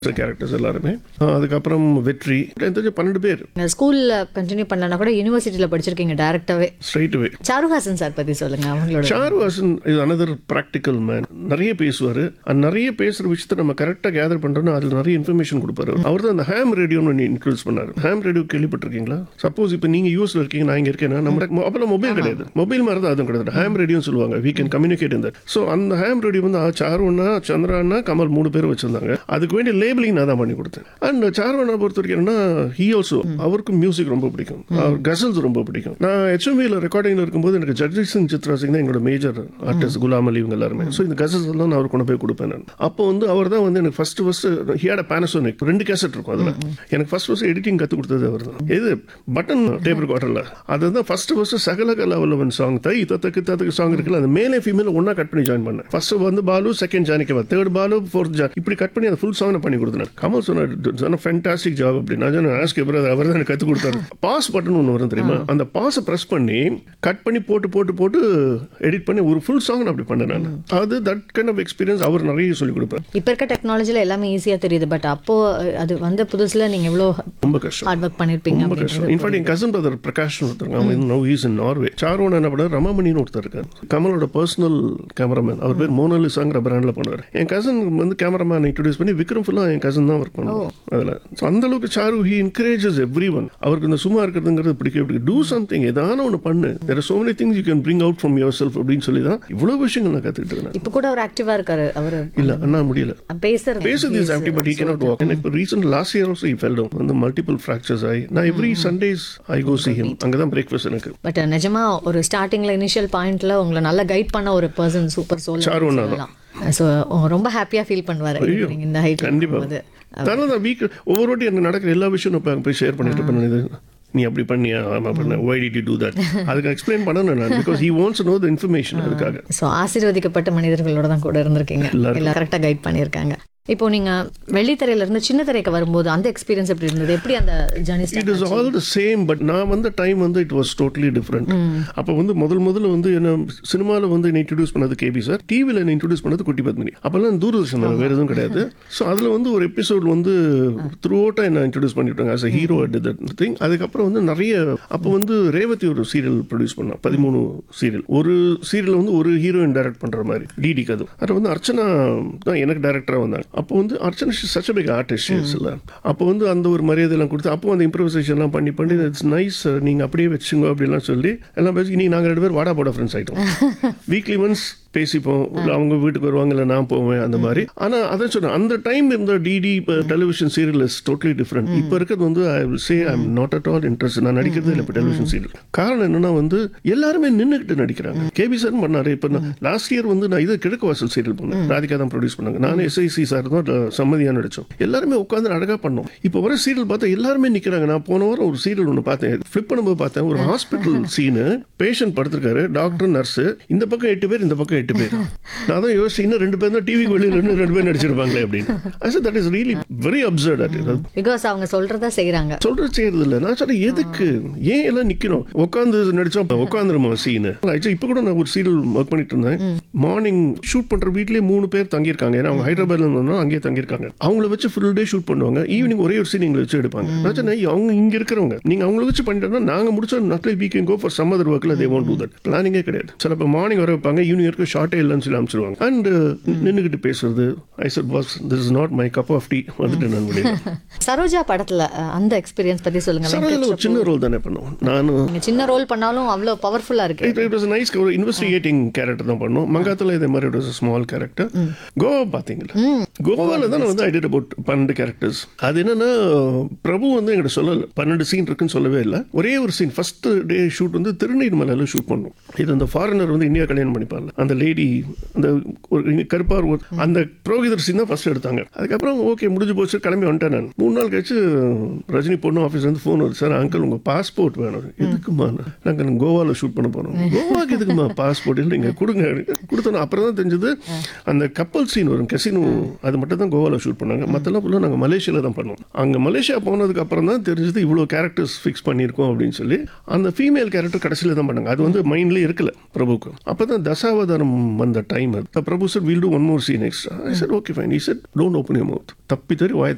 Characters எல்லாருமே அஹ் அதுக்கப்புறம் வெற்றி எனக்கு தெரிஞ்ச பன்னெண்டு பேர் ஸ்கூல்ல கண்டினியூ பண்ணலனா கூட யூனிவர்சிட்டியில படிச்சிருக்கீங்க டேரக்டாவே ஸ்ட்ரைட் வே சாருஹாசன் சார் பத்தி சொல்லுங்க அவங்களோட சாருவாசன் இது அனதர் ப்ராக்டிக்கல் மேன் நிறைய பேசுவார் நிறைய பேசுகிற விஷயத்தை நம்ம கரெக்டாக கேதர் பண்ணுறோன்னா அதில் நிறைய இன்ஃபர்மேஷன் கொடுப்பாரு அவர் தான் அந்த ஹேம் ரேடியோன்னு ஒன்று இன்ட்ரடியூஸ் பண்ணார் ஹேம் ரேடியோ கேள்விப்பட்டிருக்கீங்களா சப்போஸ் இப்போ நீங்கள் யூஸில் இருக்கீங்க நான் இங்கே இருக்கேன்னா நம்ம அப்போல்லாம் மொபைல் கிடையாது மொபைல் மாதிரி தான் அதுவும் கிடையாது ஹேம் ரேடியோன்னு சொல்லுவாங்க வீ கேன் கம்யூனிகேட் இந்த ஸோ அந்த ஹேம் ரேடியோ வந்து சாருவண்ணா சந்திராண்ணா கமல் மூணு பேர் வச்சிருந்தாங்க அதுக்கு வேண்டிய லேபிளிங் நான் தான் பண்ணி கொடுத்தேன் அண்ட் சாருவண்ணா பொறுத்த வரைக்கும் என்னன்னா ஹி ஆல்சோ அவருக்கும் மியூசிக் ரொம்ப பிடிக்கும் அவர் கசல்ஸ் ரொம்ப பிடிக்கும் நான் ஹெச்எம்வியில் ரெக்கார்டிங்கில் இருக்கும்போது எனக்கு ஜட்ஜி சிங் சித்ரா சிங் தான் எங்களோட மேஜர் ஆர்டிஸ்ட் குலாம் அலி இவங்க எல்லாருமே ஸோ இந்த கசல்ஸ் எல்லாம் நான் அவர் கொண்டு போய் கொடுப்பேன் நான் அப்போ வந்து அவர் தான் வந்து எனக்கு ஃபர்ஸ்ட் ஃபர்ஸ்ட் ஹியாட பேனசோனிக் ரெண்டு கேசட் இருக்கும் அதில் எனக்கு ஃபர்ஸ்ட் ஃபர்ஸ்ட் எடிட்டிங் கற்றுக் கொடுத்தது அவர் தான் இது பட்டன் டேப் ரெக்கார்டரில் அதுதான் first first Sakalakala Vallavan song தை தத்துக்கு தத்துக்கு சாங் இருக்குல்ல அந்த மேலே ஃபீமேல் ஒன்றா கட் பண்ணி ஜாயின் பண்ணேன் ஃபர்ஸ்ட் வந்து பாலு செகண்ட் ஜானிக்கவா தேர்ட் பாலு ஃபோர்த் ஜான் இப்படி கட் பண்ணி அந்த ஃபுல் சாங் பண்ணி கொடுத்தேன் கமல் சொன்ன ஃபேன்டாஸ்டிக் ஜாப் அப்படி நான் சொன்னேன் ஆஸ்க் பிரதர் அவர் தான் எனக்கு கற்றுக் கொடுத்தாரு பாஸ் பட்டன் ஒன்று வரும் தெரியுமா அந்த பாஸை ப்ரெஸ் பண்ணி கட் பண்ணி போட்டு போட்டு போட்டு எடிட் பண்ணி ஒரு ஃபுல் சாங் அப்படி பண்ணேன் நான் அது தட் கைண்ட் ஆஃப் எக்ஸ்பீரியன்ஸ் அவர் நிறைய சொல்லிக் கொடுப்பார் இப்ப இருக்க டெக்னாலஜில எல்லாமே ஈஸியா தெரியுது பட் அப்போ அஹ், அது வந்த புதுசுல நீங்க எவ்வளவு ரொம்ப கஷ்டம் ஹார்ட் ஒர்க் பண்ணிருப்பீங்க ரொம்ப கஷ்டம் இன்ஃபேக்ட் என் கசன் பிரதர் பிரகாஷ் ஒருத்தர் அவன் நோ ஈஸ் இன் நார்வே சாரோன் என்ன பண்ணார் ரமாமணின்னு ஒருத்தர் இருக்கார் கமலோட பர்சனல் கேமராமேன் அவர் பேர் மோனலிசாங்கிற பிராண்டில் பண்ணுவார் என் கசன் வந்து கேமராமேன் இன்ட்ரடியூஸ் பண்ணி விக்ரம் ஃபுல்லாக என் கசன் தான் ஒர்க் பண்ணுவோம் அதில் ஸோ அந்த அளவுக்கு Charu he encourages everyone அவருக்கு இந்த சும்மா இருக்கிறதுங்கிறது பிடிக்க பிடிக்கும் டூ சம்திங் ஏதான ஒன்று பண்ணு there so many things you can bring out from yourself அப்படின்னு சொல்லி தான் இவ்வளோ விஷயங்கள் நான் கற்றுக்கிட்டு இருக்கேன் இப்ப கூட அவர் ஆக்டிவா இருக்காரு அவரு இல்லை அண்ணா முடியல பேசுறது பேசுறது is active but he cannot walk எனக்கு recent last year also he fell down வந்து மல்டிபிள் ஃப்ராக்சர்ஸ் ஆகி நான் every Sundays I go see him அங்கே தான் பிரேக்ஃபாஸ்ட் எனக்கு பட் நிஜமா ஒரு ஸ்டார்டிங்ல இனிஷியல் பாயிண்ட்ல உங்களை நல்லா கைட் பண்ண ஒரு பர்சன் சூப்பர் சோல் சாரு அண்ணா சொல்லலாம் ஸோ ரொம்ப ஹாப்பியா ஃபீல் பண்ணுவாரு நீங்க இந்த ஹைட் கண்டிப்பா போது அதனால தான் வீக் ஒவ்வொரு வாட்டி எனக்கு நடக்கிற எல்லா விஷயம் நான் போய்- போய் ஷேர் பண்ணிட்டு இருப்பேன் இது நீ அப்படி பண்ணியா ஆமா பண்ண why did you do that அதுக்கு எக்ஸ்பிளைன் பண்ணணும் நான் because he wants know the information அதுக்காக ஸோ ஆசீர்வதிக்கப்பட்ட மனிதர்களோட தான் கூட இருந்திருக்கீங்க எல்லாரும். எல்லாம் கரெக்டாக கைட் பண்ணியிருக்காங்க இப்போ நீங்க வெள்ளித்திரையில இருந்து சின்ன திரைக்கு வரும்போது அந்த எக்ஸ்பீரியன்ஸ் எப்படி இருந்தது எப்படி அந்த journey it is all the same but நான் வந்த டைம் வந்து இட் வாஸ் டோட்டலி டிஃப்ரெண்ட் அப்போ வந்து முதல் முதல்ல வந்து என்ன சினிமாவில் வந்து என்ன இன்ட்ரடியூஸ் பண்ணது கேபி சார் டிவியில் என்ன இன்ட்ரடியூஸ் பண்ணது குட்டி பத்மினி அப்போல்லாம் தூர்தர்ஷன் தான், வேற எதுவும் கிடையாது ஸோ அதில் வந்து ஒரு எபிசோட் வந்து த்ரூ அவுட்டாக என்ன இன்ட்ரடியூஸ் பண்ணிவிட்டாங்க as a hero at that thing அதுக்கப்புறம் வந்து நிறைய அப்போ வந்து ரேவதி ஒரு சீரியல் ப்ரொடியூஸ் பண்ணா பதிமூணு சீரியல் ஒரு சீரியல் வந்து ஒரு ஹீரோயின் டைரக்ட் பண்ணுற மாதிரி டிடி கது அது வந்து அர்ச்சனா தான் எனக்கு டைரக்டராக வந்தாங்க அப்போ வந்து அர்ச்சனா சச் பிக் ஆர்டிஸ்ட் இல்லை அப்போ வந்து அந்த ஒரு மரியாதையெல்லாம் கொடுத்து அப்போ அந்த இம்ப்ரவைசேஷன்லாம் பண்ணி பண்ணி இட்ஸ் நைஸ் நீங்கள் அப்படியே வச்சுங்க அப்படிலாம் சொல்லி எல்லாம் பேசி இன்னைக்கு நாங்கள் ரெண்டு பேர் வாடா போட ஃப்ரெண்ட்ஸ் ஆகிட்டோம் வீக்லி ஒன்ஸ் பேசிப்போம் இல்ல அவங்க வீட்டுக்கு வருவாங்க இல்லை நான் போவேன் அந்த மாதிரி ஆனால் அதான் சொன்னேன் அந்த டைம் இந்த டிடி இப்போ television serial is totally different இப்போ இருக்கிறது வந்து I will say I am not at all interest நான் நடிக்கிறது இல்லை இப்போ டெலிவிஷன் சீரியல் காரணம் என்னன்னா வந்து எல்லாருமே நின்றுக்கிட்டு நடிக்கிறாங்க கேபி சார் பண்ணாரு இப்போ லாஸ்ட் இயர் வந்து நான் இது கிழக்கு வாசல் சீரியல் பண்ணேன் ராதிகா தான் ப்ரொடியூஸ் பண்ணாங்க நான் எஸ்ஐசி சார் தான் சம்மதியாக நடிச்சோம் எல்லாருமே உட்காந்து அழகாக பண்ணோம் இப்போ வர சீரியல் பார்த்தா எல்லாருமே நிற்கிறாங்க நான் போன வாரம் ஒரு சீரியல் ஒன்று பார்த்தேன் ஃபிளிப் பண்ணும்போது பார்த்தேன் ஒரு ஹாஸ்பிட்டல் சீனு பேஷண்ட் படுத்திருக்காரு டாக்டர் நர்ஸ் இந்த பக்கம் எட்டு பேர் இந்த பக்கம் எட்டு பேர் நான் தான் யோசிச்சு இன்னும் ரெண்டு பேர் தான் டிவிக்கு வெளியில் இன்னும் ரெண்டு பேர் நடிச்சிருப்பாங்களே அப்படின்னு I that is really very absurd அது பிகாஸ் அவங்க சொல்றதா செய்றாங்க சொல்றது செய்யறது இல்ல நான் சொல்றேன் எதுக்கு ஏன் எல்லாம் நிக்கணும் உட்காந்து நடிச்சா உட்காந்துருமா சீனு இப்ப கூட நான் ஒரு சீரியல் ஒர்க் பண்ணிட்டு இருந்தேன் மார்னிங் ஷூட் பண்ற வீட்லயே மூணு பேர் தங்கியிருக்காங்க ஏன்னா அவங்க ஹைதராபாத்ல இருந்தோம்னா அங்கேயே தங்கியிருக்காங்க அவங்கள வச்சு ஃபுல் டே ஷூட் பண்ணுவாங்க ஈவினிங் ஒரே ஒரு சீன் எங்களை வச்சு எடுப்பாங்க நான் சொன்னேன் அவங்க இங்க இருக்கிறவங்க நீங்க அவங்கள வச்சு பண்ணிட்டோம்னா நாங்க முடிச்சா நக்லி we can go for some other ஒர்க்ல தே வாண்ட் டூ தட் பிளானிங்கே கிடையாது சில இப்போ மார்னிங் வர வைப்பாங்க ஈவினிங் வரைக்கும் ஷார்ட்டே இல்லைன்னு சொல்லி அனுப்பிச்சிருவாங்க அண்ட் நின்றுக்கிட்டு பேசுறது I sir boss this is not my cup of tea வந்துட்டு நான் முடியல சரோஜா படத்துல அஹ், அந்த எக்ஸ்பீரியன்ஸ் பத்தி சொல்லுங்க சரதில் ஒரு சின்ன ரோல் தானே பண்ணுவோம் நானும் நீங்க சின்ன ரோல் பண்ணாலும் அவ்வளவு பவர்ஃபுல்லா இருக்கு இட் இட் வாஸ் நைஸ் ஒரு இன்வெஸ்டிகேட்டிங் கேரக்டர் தான் பண்ணோம் மங்காத்தில் இதே மாதிரி it was small character Goa பார்த்தீங்களா கோவாவில் தான் வந்து ஐ டிட் அபவுட் பன்னெண்டு கேரக்டர்ஸ் அது என்னன்னா பிரபு வந்து எங்கிட்ட சொல்லலை பன்னெண்டு சீன் இருக்குன்னு சொல்லவே இல்லை ஒரே ஒரு சீன் ஃபர்ஸ்ட் டே ஷூட் வந்து திருநீர்மலையில் ஷூட் பண்ணோம் இது அந்த ஃபாரினர் வந்து இந்தியா கல்யாணம் பண்ணிப்பாங்க அந்த லேடி அந்த ஒரு கருப்பார் ஒரு- அந்த புரோகிதர் சீன் தான் ஃபர்ஸ்ட் எடுத்தாங்க அதுக்கப்புறம் ஓகே முடிஞ்சு போச்சு கிளம்பி வந்துட்டேன் நான் மூணு நாள் கழிச்சு ரஜினி பொண்ணு ஆஃபீஸ் வந்து ஃபோன் வருது சார் அங்கிள் உங்கள் பாஸ்போர்ட் வேணும் எதுக்குமா நாங்கள் கோவாவில் ஷூட் பண்ண போகிறோம் கோவாக்கு எதுக்குமா பாஸ்போர்ட் இல்லை நீங்கள் கொடுங்க கொடுத்தோம் அப்புறம் தான் தெரிஞ்சது அந்த கப்பல் சீன் வரும் கசினோ அது மட்டும் தான் கோவாவில் ஷூட் பண்ணாங்க மற்றெல்லாம் ஃபுல்லாக நாங்கள் மலேசியாவில் தான் பண்ணோம் அங்கே மலேசியா போனதுக்கு அப்புறம் தான் தெரிஞ்சது இவ்வளோ கேரக்டர்ஸ் ஃபிக்ஸ் பண்ணியிருக்கோம் அப்படின்னு சொல்லி அந்த ஃபீமேல் கேரக்டர் கடைசியில் தான் பண்ணாங்க அது வந்து மைண்ட்லேயே இருக்கல பிரபுக்கு அப்போ தான் தசாவதாரம் வந்த டைம் அது Prabhu sir will do one more scene extra I sir okay fine ஈ sir don't open you mouth தப்பி தறி வாய்